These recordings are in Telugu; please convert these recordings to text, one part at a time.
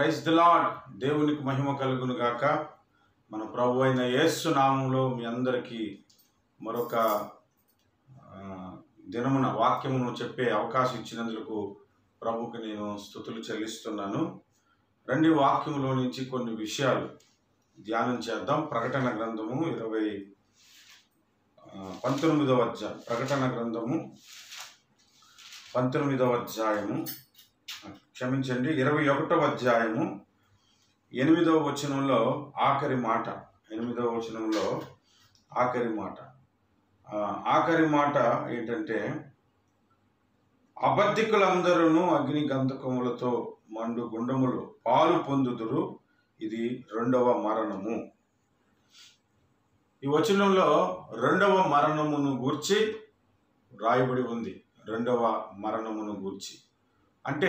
ప్రైజ్ ది లాడ్ దేవునికి మహిమ కలుగును గాక మన ప్రభు అయిన యేసు నామంలో మీ అందరికీ మరొక ఆ, దినమున వాక్యమును చెప్పే అవకాశం ఇచ్చినందుకు ప్రభుకి నేను స్థుతులు చెల్లిస్తున్నాను రెండు వాక్యములో నుంచి కొన్ని విషయాలు ధ్యానం చేద్దాం ప్రకటన గ్రంథము ఇరవై ఆ, పంతొమ్మిదవ అధ్యాయం ప్రకటన గ్రంథము పంతొమ్మిదవ అధ్యాయము క్షమించండి ఇరవై ఒకటవ అధ్యాయము ఎనిమిదవ వచనంలో ఆఖరి మాట ఎనిమిదవ వచనంలో ఆఖరి మాట ఆ, ఆఖరి మాట ఏంటంటే అబద్ధికులందరూ అగ్ని గంధకములతో మండు గుండములు పాలు పొందుదురు ఇది రెండవ మరణము ఈ వచనంలో రెండవ మరణమును గూర్చి రాయబడి ఉంది రెండవ మరణమును గూర్చి అంటే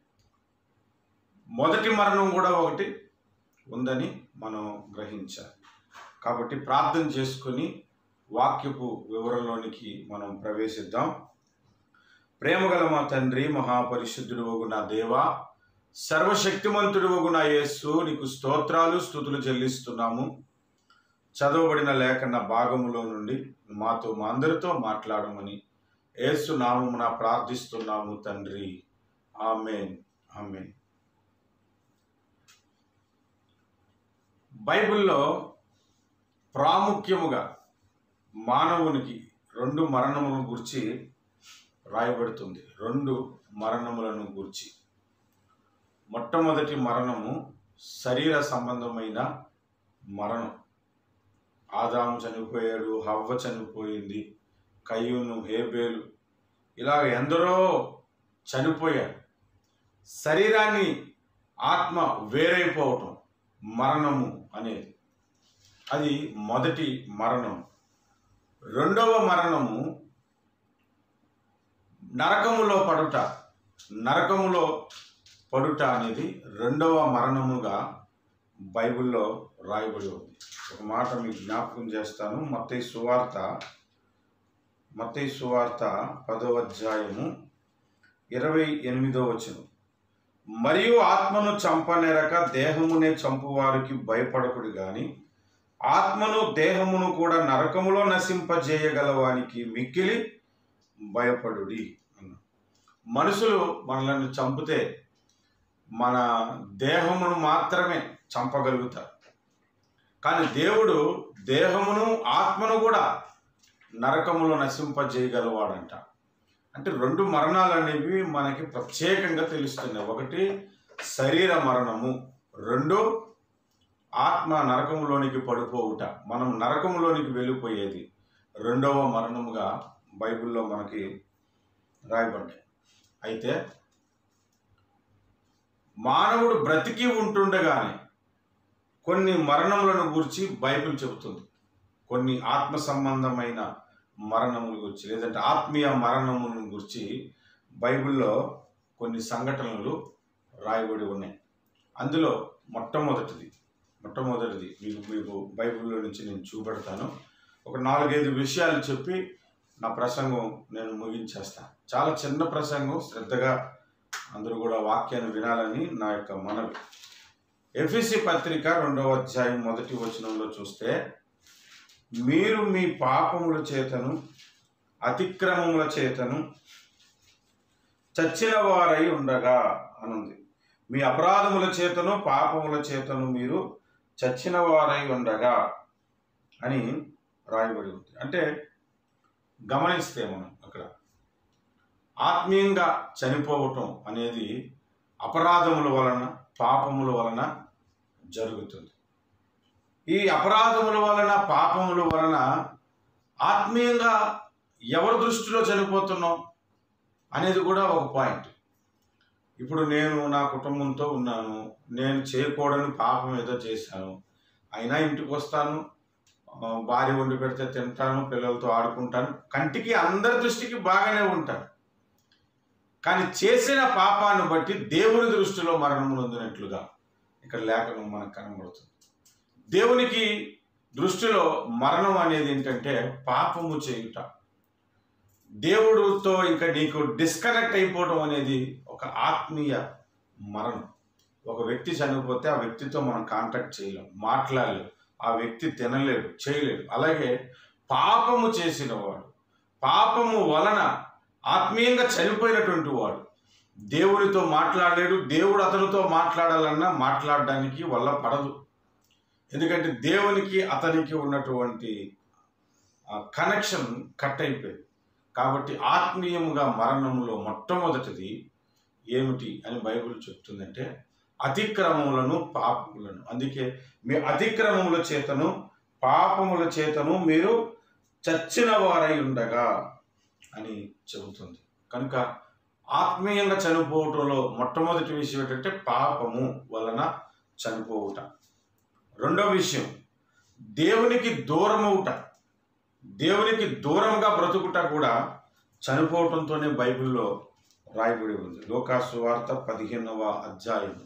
మొదటి మరణం కూడా ఒకటి ఉందని మనం గ్రహించాలి కాబట్టి ప్రార్థన చేసుకొని వాక్యపు వివరంలోనికి మనం ప్రవేశిద్దాం ప్రేమగల మా తండ్రి మహాపరిశుద్ధుడు నా దేవా సర్వశక్తిమంతుడు నా యేసు నీకు స్తోత్రాలు స్థుతులు చెల్లిస్తున్నాము చదవబడిన లేఖన భాగములో నుండి మాతో మా అందరితో మాట్లాడమని యేసు నామమున ప్రార్థిస్తున్నాము తండ్రి ఆమెన్ ఆమెన్ బైబిల్లో ప్రాముఖ్యముగా మానవునికి రెండు మరణములను గురించి రాయబడుతుంది రెండు మరణములను గూర్చి మొట్టమొదటి మరణము శరీర సంబంధమైన మరణం ఆదాము చనిపోయాడు హవ్వ చనిపోయింది కయ్యూను హేబేలు ఇలాగ ఎందరో చనిపోయారు శరీరాన్ని ఆత్మ వేరైపోవటం మరణము అనేది అది మొదటి మరణం రెండవ మరణము నరకములో పడుట నరకములో పడుట అనేది రెండవ మరణముగా బైబిల్లో రాయబడి ఉంది ఒక మాట మీకు జ్ఞాపకం చేస్తాను మత్తయి సువార్త మత్తయి సువార్త పదవ అధ్యాయము ఇరవై ఎనిమిదో వచనం మరియు ఆత్మను చంపనేరక దేహమునే చంపువారికి భయపడకుడు గాని ఆత్మను దేహమును కూడా నరకములో నశింపజేయగలవానికి మిక్కిలి భయపడుడి అన్న మనుషులు మనల్ని చంపితే మన దేహమును మాత్రమే చంపగలుగుతారు కానీ దేవుడు దేహమును ఆత్మను కూడా నరకములో నశింపజేయగలవాడంట అంటే రెండు మరణాలు అనేవి మనకి ప్రత్యేకంగా తెలుస్తున్నాయి ఒకటి శరీర మరణము రెండు ఆత్మ నరకములోనికి పడిపోవుట మనం నరకములోనికి వెళ్ళిపోయేది రెండవ మరణముగా బైబిల్లో మనకి రాయబడ్డాయి అయితే మానవుడు బ్రతికి ఉంటుండగానే కొన్ని మరణములను గురించి బైబిల్ చెబుతుంది కొన్ని ఆత్మ సంబంధమైన మరణముల గురించి లేదంటే ఆత్మీయ మరణములను గురించి బైబిల్లో కొన్ని సంఘటనలు రాయబడి ఉన్నాయి అందులో మొట్టమొదటిది మొట్టమొదటిది మీకు మీకు బైబిల్లో నుంచి నేను చూపెడతాను ఒక నాలుగైదు విషయాలు చెప్పి నా ప్రసంగం నేను ముగించేస్తాను చాలా చిన్న ప్రసంగం శ్రద్ధగా అందరూ కూడా వాక్యాన్ని వినాలని నా యొక్క మనవి ఎఫ్ఎసి పత్రిక రెండవ అధ్యాయం మొదటి వచనంలో చూస్తే మీరు మీ పాపముల చేతను అతిక్రమముల చేతను చచ్చిన వారై ఉండగా అనుంది మీ అపరాధముల చేతను పాపముల చేతను మీరు చచ్చిన వారై ఉండగా అని రాయబడి ఉంది అంటే గమనిస్తే మనం అక్కడ ఆత్మీయంగా చనిపోవటం అనేది అపరాధముల వలన పాపముల వలన జరుగుతుంది ఈ అపరాధముల వలన పాపముల వలన ఆత్మీయంగా ఎవరి దృష్టిలో చనిపోతున్నాం అనేది కూడా ఒక పాయింట్ ఇప్పుడు నేను నా కుటుంబంతో ఉన్నాను నేను చేయకూడని పాపం ఏదో చేశాను అయినా ఇంటికి వస్తాను ఆ, భార్య వండి పెడితే తింటాను పిల్లలతో ఆడుకుంటాను కంటికి అందరి దృష్టికి బాగానే ఉంటాను కానీ చేసిన పాపాన్ని బట్టి దేవుని దృష్టిలో మరణం నొందినట్లుగా ఇక్కడ లేఖనం మనకు కనబడుతుంది దేవునికి దృష్టిలో మరణం అనేది ఏంటంటే పాపము చేయుట దేవుడితో ఇంకా నీకు డిస్కనెక్ట్ అయిపోవడం అనేది ఒక ఆత్మీయ మరణం ఒక వ్యక్తి చనిపోతే ఆ వ్యక్తితో మనం కాంటాక్ట్ చేయలేం మాట్లాడలేం ఆ వ్యక్తి తినలేడు చేయలేడు అలాగే పాపము చేసిన వాడు పాపము వలన ఆత్మీయంగా చనిపోయినటువంటి వాడు దేవునితో మాట్లాడలేడు దేవుడు అతనితో మాట్లాడాలన్నా మాట్లాడడానికి వల్ల పడదు ఎందుకంటే దేవునికి అతనికి ఉన్నటువంటి కనెక్షన్ కట్ అయిపోయింది కాబట్టి ఆత్మీయముగా మరణంలో మొట్టమొదటిది ఏమిటి అని బైబిల్ చెప్తుందంటే అతిక్రమములను పాపములను అందుకే మీ అతిక్రమముల చేతను పాపముల చేతను మీరు చచ్చిన వారై ఉండగా అని చెబుతుంది కనుక ఆత్మీయంగా చనిపోవటంలో మొట్టమొదటి విషయం ఏంటంటే పాపము వలన చనిపోవుట రెండవ విషయం దేవునికి దూరమవుట దేవునికి దూరంగా బ్రతుకుట కూడా చనిపోవటంతోనే బైబిల్లో రాయబడి ఉంది లోకాసు వార్త పదిహేనవ అధ్యాయము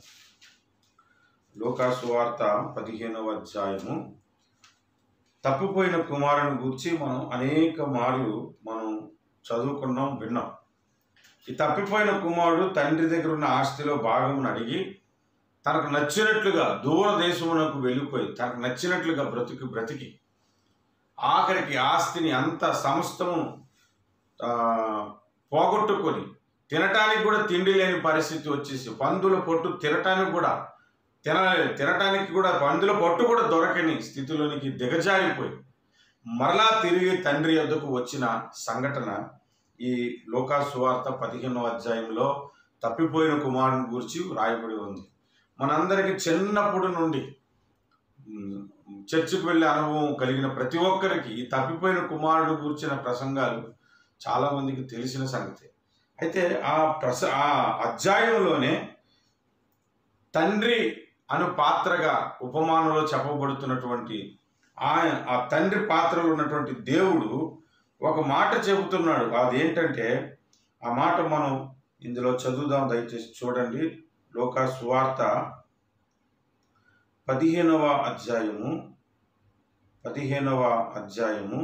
లోకాసు వార్త పదిహేనవ అధ్యాయము తప్పిపోయిన కుమారుని గురించి మనం అనేక మార్లు మనం చదువుకున్నాం విన్నాం ఈ తప్పిపోయిన కుమారుడు తండ్రి దగ్గర ఉన్న ఆస్తిలో భాగమును అడిగి తనకు నచ్చినట్లుగా దూర దేశమునకు వెళ్ళిపోయి తనకు నచ్చినట్లుగా బ్రతికి బ్రతికి ఆఖరికి ఆస్తిని అంత సమస్తము ఆ, పోగొట్టుకొని తినటానికి కూడా తిండి లేని పరిస్థితి వచ్చేసి పందుల పొట్టు తినటానికి కూడా తినలేదు తినటానికి కూడా పందుల పొట్టు కూడా దొరకని స్థితిలోనికి దిగజారిపోయి మరలా తిరిగి తండ్రి వద్దకు వచ్చిన సంఘటన ఈ లోకా సువార్త పదిహేనవ అధ్యాయంలో తప్పిపోయిన కుమారుని గురించి రాయబడి ఉంది మనందరికీ చిన్నప్పుడు నుండి ఉమ్, చర్చికి వెళ్ళే అనుభవం కలిగిన ప్రతి ఒక్కరికి ఈ తప్పిపోయిన కుమారుడు గురించిన ప్రసంగాలు చాలా మందికి తెలిసిన సంగతి అయితే ఆ ప్రస ఆ అధ్యాయంలోనే తండ్రి అను పాత్రగా ఉపమానంలో చెప్పబడుతున్నటువంటి ఆయన ఆ తండ్రి పాత్రలో ఉన్నటువంటి దేవుడు ఒక మాట చెబుతున్నాడు అదేంటంటే ఆ మాట మనం ఇందులో చదువుదాం దయచేసి చూడండి లోకా సువార్త పదిహేనవ అధ్యాయము పదిహేనవ అధ్యాయము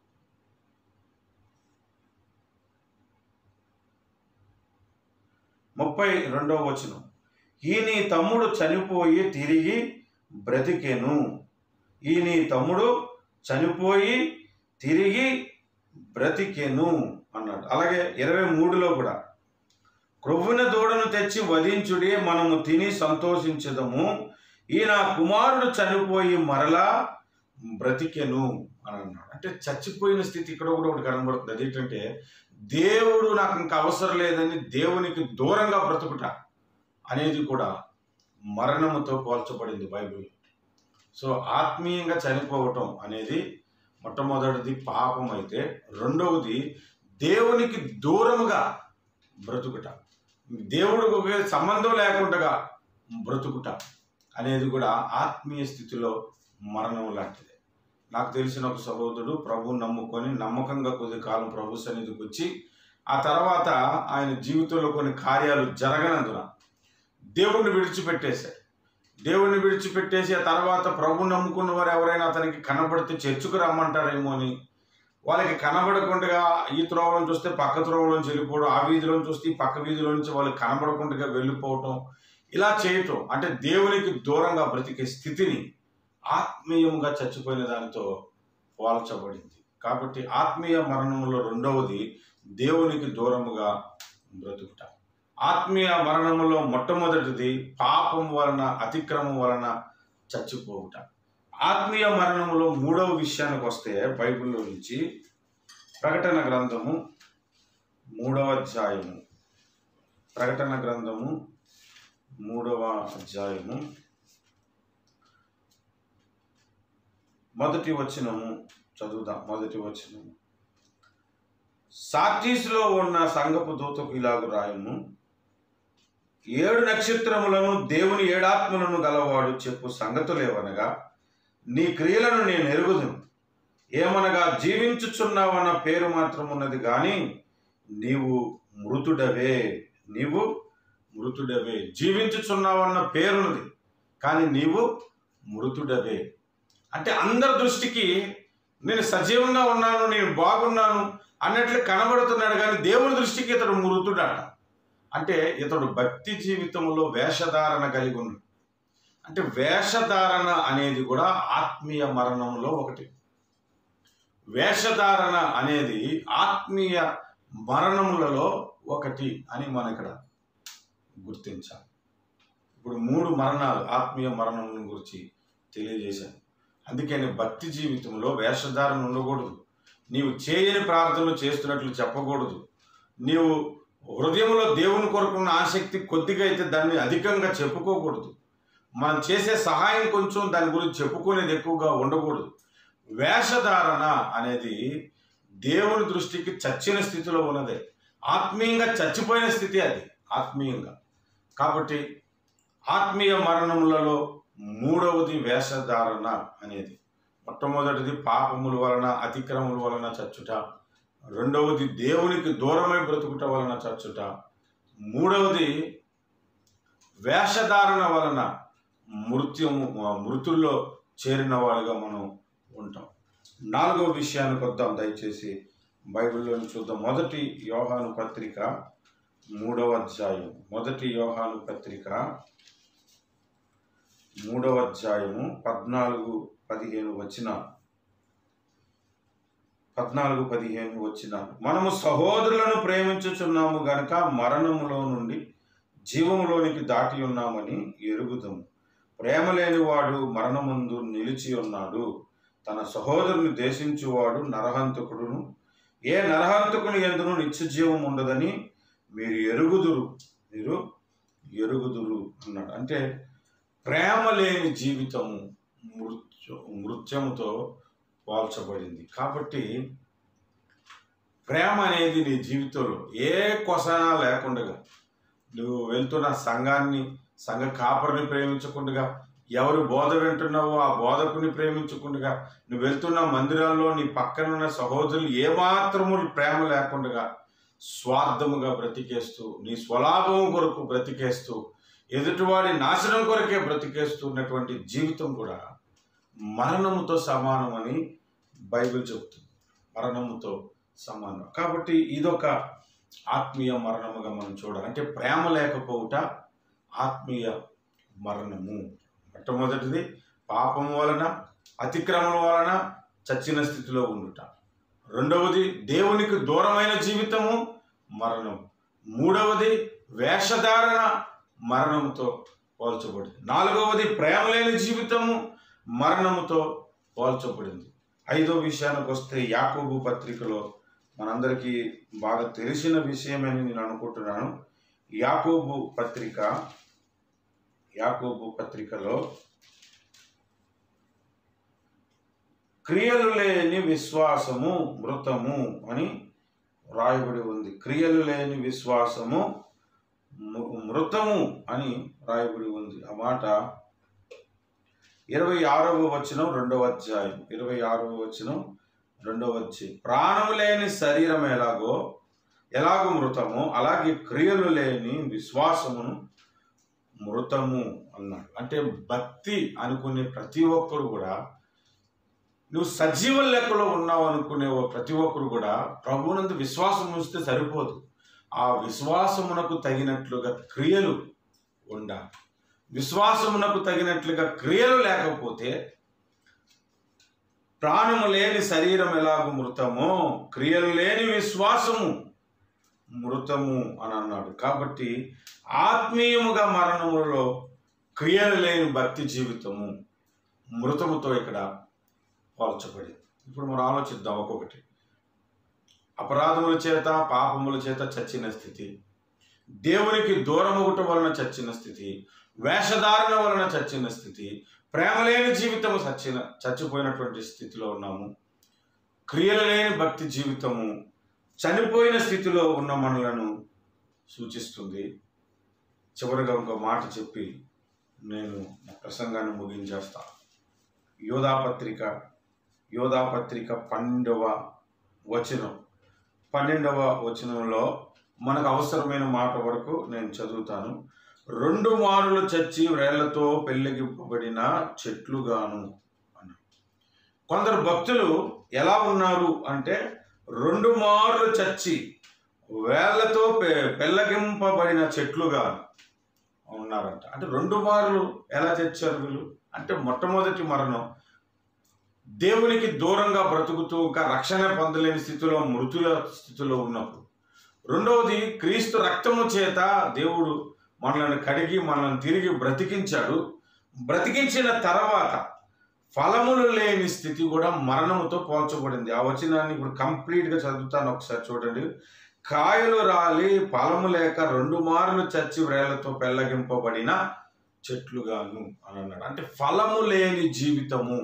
ముప్పై రెండవ వచనం ఈ నీ తమ్ముడు చనిపోయి తిరిగి బ్రతికెను ఈ నీ తమ్ముడు చనిపోయి తిరిగి బ్రతికెను అన్నాడు అలాగే ఇరవై మూడులో కూడా క్రొవ్వున దూడను తెచ్చి వధించుడి మనము తిని సంతోషించదము ఈ నా కుమారుడు చనిపోయి మరలా బ్రతికెను అని అన్నాడు అంటే చచ్చిపోయిన స్థితి ఇక్కడ కూడా ఒకటి కనబడుతుంది అదేంటంటే దేవుడు నాకు ఇంకా అవసరం లేదని దేవునికి దూరంగా బ్రతుకుట అనేది కూడా మరణముతో పోల్చబడింది బైబిల్ సో ఆత్మీయంగా చనిపోవటం అనేది మొట్టమొదటిది పాపం అయితే రెండవది దేవునికి దూరముగా బ్రతుకుట దేవుడికి ఒక సంబంధం లేకుండా బ్రతుకుట అనేది కూడా ఆత్మీయ స్థితిలో మరణం లాంటిదే నాకు తెలిసిన ఒక సహోదరుడు ప్రభు నమ్ముకొని నమ్మకంగా కొద్ది కాలం ప్రభు సన్నిధికి వచ్చి ఆ తర్వాత ఆయన జీవితంలో కొన్ని కార్యాలు జరగనందున దేవుణ్ణి విడిచిపెట్టేశాడు దేవుణ్ణి విడిచిపెట్టేసి ఆ తర్వాత ప్రభు నమ్ముకున్న వారు ఎవరైనా అతనికి కనబడితే చర్చకు రమ్మంటారేమో అని వాళ్ళకి కనబడకుండా ఈ త్రోవలను చూస్తే పక్క త్రోవలోంచి వెళ్ళిపోవడం ఆ వీధిలో చూస్తే ఈ పక్క వీధిలో నుంచి వాళ్ళకి కనబడకుండా వెళ్ళిపోవటం ఇలా చేయటం అంటే దేవునికి దూరంగా బ్రతికే స్థితిని ఆత్మీయంగా చచ్చిపోయిన దానితో పోల్చబడింది కాబట్టి ఆత్మీయ మరణంలో రెండవది దేవునికి దూరముగా బ్రతుకుట ఆత్మీయ మరణములో మొట్టమొదటిది పాపం వలన అతిక్రమం వలన చచ్చిపోవుట ఆత్మీయ మరణములో మూడవ విషయానికి వస్తే బైబిల్లో నుంచి ప్రకటన గ్రంథము మూడవ అధ్యాయము ప్రకటన గ్రంథము మూడవ అధ్యాయము మొదటి వచనము చదువుదాం మొదటి వచనము సార్టీస్లో ఉన్న సంగపు దూతకు ఇలాగు రాయము ఏడు నక్షత్రములను దేవుని ఏడాత్మలను గలవాడు చెప్పు సంగతులేవనగా నీ క్రియలను నేను ఎరుగుదును ఏమనగా జీవించుచున్నావన్న పేరు మాత్రం ఉన్నది కానీ నీవు మృతుడవే నీవు మృతుడవే జీవించుచున్నావన్న పేరున్నది కానీ నీవు మృతుడవే అంటే అందరి దృష్టికి నేను సజీవంగా ఉన్నాను నేను బాగున్నాను అన్నట్లు కనబడుతున్నాడు కానీ దేవుని దృష్టికి ఇతడు మృతుడట అంటే ఇతడు భక్తి జీవితంలో వేషధారణ కలిగి ఉన్నాడు అంటే వేషధారణ అనేది కూడా ఆత్మీయ మరణంలో ఒకటి వేషధారణ అనేది ఆత్మీయ మరణములలో ఒకటి అని మనం ఇక్కడ గుర్తించాలి ఇప్పుడు మూడు మరణాలు ఆత్మీయ మరణం గురించి తెలియజేశాను అందుకని భక్తి జీవితంలో వేషధారణ ఉండకూడదు నీవు చేయని ప్రార్థనలు చేస్తున్నట్లు చెప్పకూడదు నీవు హృదయంలో దేవుని కొరకున్న ఆసక్తి కొద్దిగా అయితే దాన్ని అధికంగా చెప్పుకోకూడదు మనం చేసే సహాయం కొంచెం దాని గురించి చెప్పుకునేది ఎక్కువగా ఉండకూడదు వేషధారణ అనేది దేవుని దృష్టికి చచ్చిన స్థితిలో ఉన్నదే ఆత్మీయంగా చచ్చిపోయిన స్థితి అది ఆత్మీయంగా కాబట్టి ఆత్మీయ మరణములలో మూడవది వేషధారణ అనేది మొట్టమొదటిది పాపముల వలన అతిక్రమముల వలన చచ్చుట రెండవది దేవునికి దూరమై బ్రతుకుట వలన చచ్చుట మూడవది వేషధారణ వలన మృత్యము మృతుల్లో చేరిన వాడుగా మనం ఉంటాం నాలుగవ విషయానికి వద్దాం దయచేసి బైబిల్లోని చూద్దాం మొదటి యోహాను పత్రిక మూడవ అధ్యాయం మొదటి యోహాను పత్రిక మూడవ అధ్యాయము పద్నాలుగు పదిహేను వచ్చిన పద్నాలుగు పదిహేను వచ్చిన మనము సహోదరులను ప్రేమించుచున్నాము గనుక మరణములో నుండి జీవములోనికి దాటి ఉన్నామని ఎరుగుదాము ప్రేమ లేనివాడు మరణముందు నిలిచి ఉన్నాడు తన సహోదరుని దేశించువాడు నరహంతకుడును ఏ నరహంతకుని ఎందును నిత్య జీవం ఉండదని మీరు ఎరుగుదురు మీరు ఎరుగుదురు అన్నాడు అంటే ప్రేమ లేని జీవితము మృత్యు మృత్యముతో పోల్చబడింది కాబట్టి ప్రేమ అనేది నీ జీవితంలో ఏ కొసనా లేకుండా నువ్వు వెళ్తున్న సంఘాన్ని సంఘ కాపరిని ప్రేమించకుండా ఎవరు బోధ వింటున్నావో ఆ బోధకుని ప్రేమించకుండా నువ్వు వెళ్తున్న మందిరాల్లో నీ పక్కన ఉన్న సహోదరులు ఏమాత్రము ప్రేమ లేకుండా స్వార్థముగా బ్రతికేస్తూ నీ స్వలాభం కొరకు బ్రతికేస్తూ ఎదుటివాడి నాశనం కొరకే బ్రతికేస్తున్నటువంటి జీవితం కూడా మరణముతో సమానమని బైబిల్ చెబుతుంది మరణముతో సమానం కాబట్టి ఇదొక ఆత్మీయ మరణముగా మనం చూడాలి అంటే ప్రేమ లేకపోవుట ఆత్మీయ మరణము మొట్టమొదటిది పాపం వలన అతిక్రమం వలన చచ్చిన స్థితిలో ఉండుట రెండవది దేవునికి దూరమైన జీవితము మరణం మూడవది వేషధారణ మరణంతో పోల్చబడింది నాలుగవది ప్రేమ లేని జీవితము మరణముతో పోల్చబడింది ఐదో విషయానికి వస్తే యాకోబు పత్రికలో మనందరికీ బాగా తెలిసిన విషయమని నేను అనుకుంటున్నాను యాకోబు పత్రిక యాకోబు పత్రికలో క్రియలు లేని విశ్వాసము మృతము అని రాయబడి ఉంది క్రియలు లేని విశ్వాసము ము- మృతము అని రాయబడి ఉంది ఆ మాట ఇరవై ఆరవ వచనం రెండవ అధ్యాయం ఇరవై ఆరవ వచనం రెండవ అధ్యాయం ప్రాణము లేని శరీరం ఎలాగో ఎలాగో మృతమో అలాగే క్రియలు లేని విశ్వాసమును మృతము అన్నాడు అంటే భక్తి అనుకునే ప్రతి ఒక్కరు కూడా నువ్వు సజీవ లెక్కలో ఉన్నావు అనుకునే ఓ ప్రతి ఒక్కరు కూడా ప్రభువునందు విశ్వాసం ఉంచితే సరిపోదు ఆ విశ్వాసమునకు తగినట్లుగా క్రియలు ఉండాలి విశ్వాసమునకు తగినట్లుగా క్రియలు లేకపోతే ప్రాణము లేని శరీరం ఎలాగూ మృతమో క్రియలు లేని విశ్వాసము మృతము అని అన్నాడు కాబట్టి ఆత్మీయముగా మరణములలో క్రియలు లేని భక్తి జీవితము మృతముతో ఇక్కడ పోల్చబడింది ఇప్పుడు మనం ఆలోచిద్దాం ఒక్కొక్కటి అపరాధముల చేత పాపముల చేత చచ్చిన స్థితి దేవునికి దూరమగుట వలన చచ్చిన స్థితి వేషధారణ వలన చచ్చిన స్థితి ప్రేమ లేని జీవితము చచ్చిన చచ్చిపోయినటువంటి స్థితిలో ఉన్నాము క్రియలు లేని భక్తి జీవితము చనిపోయిన స్థితిలో ఉన్న మనలను సూచిస్తుంది చివరిగా ఒక మాట చెప్పి నేను నా ప్రసంగాన్ని ముగించేస్తా యోధాపత్రిక యోధాపత్రిక పన్నెండవ వచనం పన్నెండవ వచనంలో మనకు అవసరమైన మాట వరకు నేను చదువుతాను రెండు మారులు చచ్చి వ్రేళ్లతో పెళ్ళగిప్పబడిన చెట్లుగాను అని కొందరు భక్తులు ఎలా ఉన్నారు అంటే రెండు మారులు చచ్చి వేళ్లతో పె- పెళ్ళగింపబడిన చెట్లుగా ఉన్నారంట అంటే రెండు మార్లు ఎలా తెచ్చారు వీళ్ళు అంటే మొట్టమొదటి మరణం దేవునికి దూరంగా బ్రతుకుతూ ఇంకా రక్షణ పొందలేని స్థితిలో మృతుల స్థితిలో ఉన్నప్పుడు రెండవది క్రీస్తు రక్తము చేత దేవుడు మనల్ని కడిగి మనల్ని తిరిగి బ్రతికించాడు బ్రతికించిన తర్వాత ఫలములు లేని స్థితి కూడా మరణముతో పోల్చబడింది ఆ వచనాన్ని ఇప్పుడు కంప్లీట్గా చదువుతాను ఒకసారి చూడండి కాయలు రాలి ఫలము లేక రెండు మార్లు చచ్చి వ్రేళ్లతో పెళ్ళగింపబడిన చెట్లుగాను అని అన్నాడు అంటే ఫలము లేని జీవితము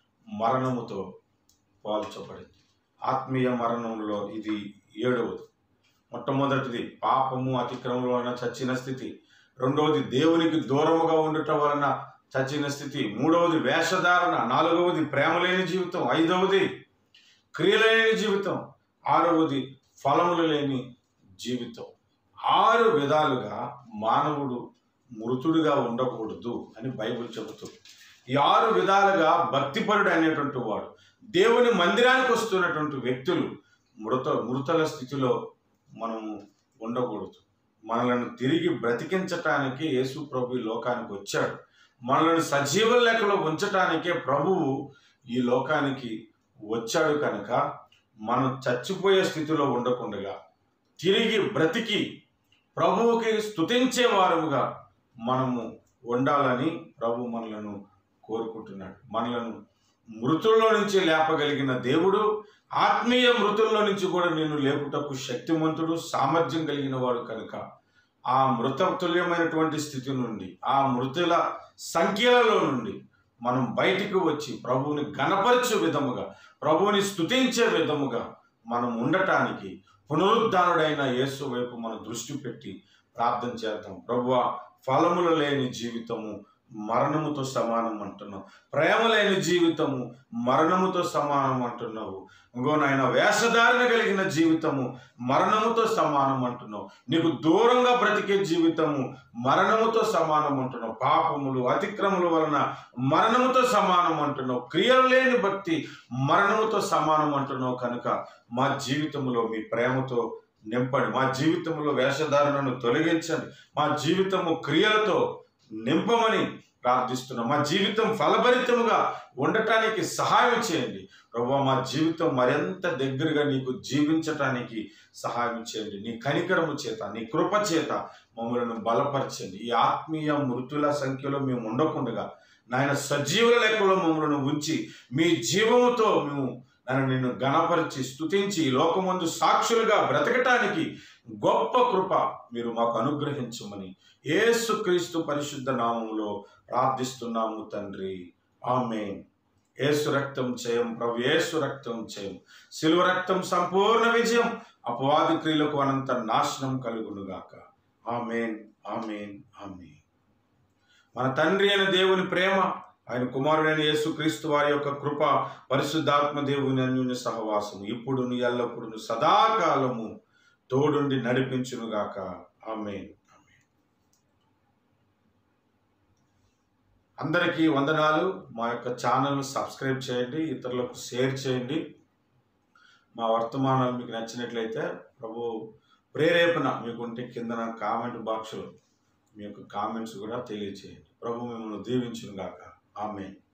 మరణముతో పోల్చబడింది ఆత్మీయ మరణంలో ఇది ఏడవది మొట్టమొదటిది పాపము అతిక్రమంలో వలన చచ్చిన స్థితి రెండవది దేవునికి దూరముగా ఉండటం వలన చచ్చిన స్థితి మూడవది వేషధారణ నాలుగవది ప్రేమ లేని జీవితం ఐదవది క్రియలు లేని జీవితం ఆరవది ఫలములు లేని జీవితం ఆరు విధాలుగా మానవుడు మృతుడిగా ఉండకూడదు అని బైబిల్ చెబుతుంది ఈ ఆరు విధాలుగా భక్తిపరుడు అనేటువంటి వాడు దేవుని మందిరానికి వస్తున్నటువంటి వ్యక్తులు మృత మృతల స్థితిలో మనము ఉండకూడదు మనలను తిరిగి బ్రతికించటానికి యేసు ప్రభు ఈ లోకానికి వచ్చాడు మనల్ని సజీవ లెక్కలో ఉంచటానికే ప్రభువు ఈ లోకానికి వచ్చాడు కనుక మనం చచ్చిపోయే స్థితిలో ఉండకుండగా తిరిగి బ్రతికి ప్రభువుకి స్తుతించే వారముగా మనము ఉండాలని ప్రభు మనలను కోరుకుంటున్నాడు మనలను మృతుల్లో నుంచి లేపగలిగిన దేవుడు ఆత్మీయ మృతుల్లో నుంచి కూడా నేను లేపుటకు శక్తిమంతుడు సామర్థ్యం కలిగిన వాడు కనుక ఆ మృతతుల్యమైనటువంటి స్థితి నుండి ఆ మృతుల సంఖ్యలలో నుండి మనం బయటికి వచ్చి ప్రభువుని గణపరచే విధముగా ప్రభువుని స్తుతించే విధముగా మనం ఉండటానికి పునరుద్ధానుడైన యేసు వైపు మనం దృష్టి పెట్టి ప్రార్థన చేద్దాం ప్రభువా ఫలములు లేని జీవితము మరణముతో సమానం అంటున్నావు ప్రేమ లేని జీవితము మరణముతో సమానం అంటున్నావు ఇంకో నాయన వేషధారణ కలిగిన జీవితము మరణముతో సమానం అంటున్నావు నీకు దూరంగా బ్రతికే జీవితము మరణముతో సమానం అంటున్నావు పాపములు అతిక్రముల వలన మరణముతో సమానం అంటున్నావు క్రియలు లేని భక్తి మరణముతో సమానం అంటున్నావు కనుక మా జీవితంలో మీ ప్రేమతో నింపండి మా జీవితంలో వేషధారణను తొలగించండి మా జీవితము క్రియలతో నింపమని ప్రార్థిస్తున్నాం మా జీవితం ఫలభరితముగా ఉండటానికి సహాయం చేయండి ప్రభు మా జీవితం మరింత దగ్గరగా నీకు జీవించటానికి సహాయం చేయండి నీ కనికరము చేత నీ కృప చేత మమ్మల్ని బలపరచండి ఈ ఆత్మీయ మృతుల సంఖ్యలో మేము ఉండకుండగా నాయన సజీవుల లెక్కలో మమ్మల్ని ఉంచి మీ జీవముతో మేము నన్ను నిన్ను గణపరిచి స్తుతించి ఈ లోకమందు సాక్షులుగా బ్రతకటానికి గొప్ప కృప మీరు మాకు అనుగ్రహించమని యేసుక్రీస్తు పరిశుద్ధ నామములో ప్రార్థిస్తున్నాము తండ్రి ఆమె ఏసు రక్తం చేయం ప్రభు ఏసు రక్తం చేయం శిలువ రక్తం సంపూర్ణ విజయం అపవాది క్రియలకు అనంత నాశనం కలుగునుగాక ఆమెన్ ఆమెన్ ఆమెన్ మన తండ్రి అయిన దేవుని ప్రేమ ఆయన కుమారుడైన యేసుక్రీస్తు వారి యొక్క కృప పరిశుద్ధాత్మ దేవుని అన్యుని సహవాసము ఇప్పుడును ఎల్లప్పుడును సదాకాలము తోడుండి నడిపించునుగాక ఆమెన్ ఆమెన్ అందరికీ వందనాలు మా యొక్క ఛానల్ను సబ్స్క్రైబ్ చేయండి ఇతరులకు షేర్ చేయండి మా వర్తమానాలు మీకు నచ్చినట్లయితే ప్రభు ప్రేరేపణ మీకుంటే కింద కామెంట్ బాక్స్లో మీ యొక్క కామెంట్స్ కూడా తెలియచేయండి ప్రభు మిమ్మల్ని దీవించును గాక ఆమె